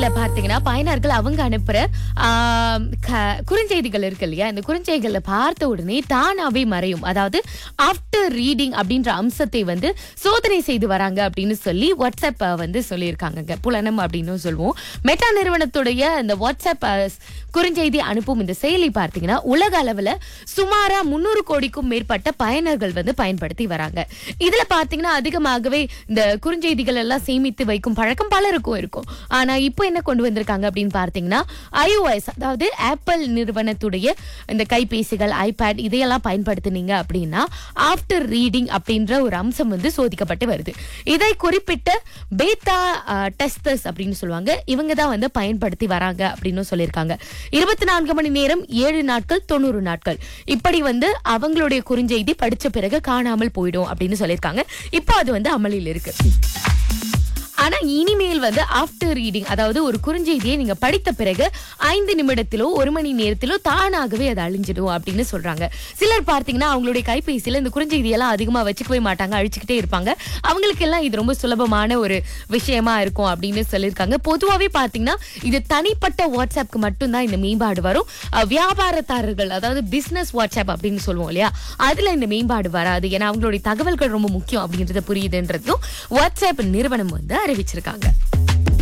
செயலியில பார்த்தீங்கன்னா பயனர்கள் அவங்க அனுப்புற ஆம், க- குறுஞ்செய்திகள் இருக்கு இல்லையா இந்த குறுஞ்செய்திகளை பார்த்த உடனே தானாவே மறையும் அதாவது ஆஃப்டர் ரீடிங் அப்படின்ற அம்சத்தை வந்து சோதனை செய்து வராங்க அப்படின்னு சொல்லி வாட்ஸ்அப் அஹ், வந்து சொல்லியிருக்காங்க புலனம் அப்படின்னு சொல்லுவோம் மெட்டா நிறுவனத்துடைய இந்த வாட்ஸ்அப் அஹ், குறுஞ்செய்தி அனுப்பும் இந்த செயலி பார்த்தீங்கன்னா உலக அளவுல சுமாரா முன்னூறு கோடிக்கும் மேற்பட்ட பயனர்கள் வந்து பயன்படுத்தி வராங்க இதுல பாத்தீங்கன்னா அதிகமாகவே இந்த குறுஞ்செய்திகள் எல்லாம் சேமித்து வைக்கும் பழக்கம் பலருக்கும் இருக்கும் ஆனா இப்போ என்ன கொண்டு வந்திருக்காங்க அப்படின்னு பார்த்தீங்கன்னா iOS அதாவது ஆப்பிள் நிறுவனத்துடைய இந்த கைபேசிகள் ஐபேட் இதையெல்லாம் பயன்படுத்துனீங்க அப்படின்னா ஆஃப்டர் ரீடிங் அப்படின்ற ஒரு அம்சம் வந்து சோதிக்கப்பட்டு வருது இதை குறிப்பிட்ட பேட்டா டெஸ்டர்ஸ் அப்படின்னு சொல்லுவாங்க இவங்க தான் வந்து பயன்படுத்தி வராங்க அப்படின்னு சொல்லியிருக்காங்க இருபத்தி நான்கு மணி நேரம் ஏழு நாட்கள் தொண்ணூறு நாட்கள் இப்படி வந்து அவங்களுடைய குறுஞ்செய்தி படிச்ச பிறகு காணாமல் போயிடும் அப்படின்னு சொல்லியிருக்காங்க இப்போ அது வந்து அமலில் இருக்கு ஆனா இனிமேல் வந்து ஆஃப்டர் ரீடிங் அதாவது ஒரு குறுஞ்செய்தியை நீங்க படித்த பிறகு ஐந்து நிமிடத்திலோ ஒரு மணி நேரத்திலோ தானாகவே அது அழிஞ்சிடும் அப்படின்னு சொல்றாங்க சிலர் பார்த்தீங்கன்னா அவங்களுடைய கைபேசியில இந்த குறுஞ்செய்தியெல்லாம் அதிகமா வச்சுக்கவே மாட்டாங்க அழிச்சுக்கிட்டே இருப்பாங்க அவங்களுக்கு எல்லாம் இது ரொம்ப சுலபமான ஒரு விஷயமா இருக்கும் அப்படின்னு சொல்லியிருக்காங்க பொதுவாகவே பார்த்தீங்கன்னா இது தனிப்பட்ட வாட்ஸ்அப்க்கு மட்டும்தான் இந்த மேம்பாடு வரும் அஹ் வியாபாரத்தாரர்கள் அதாவது பிசினஸ் வாட்ஸ்அப் அப்படின்னு சொல்லுவோம் இல்லையா அதுல இந்த மேம்பாடு வராது ஏன்னா அவங்களுடைய தகவல்கள் ரொம்ப முக்கியம் அப்படின்றது புரியுதுன்றதும் வாட்ஸ்அப் நிறுவனம் வந்து அறிவிச்சிருக்காங்க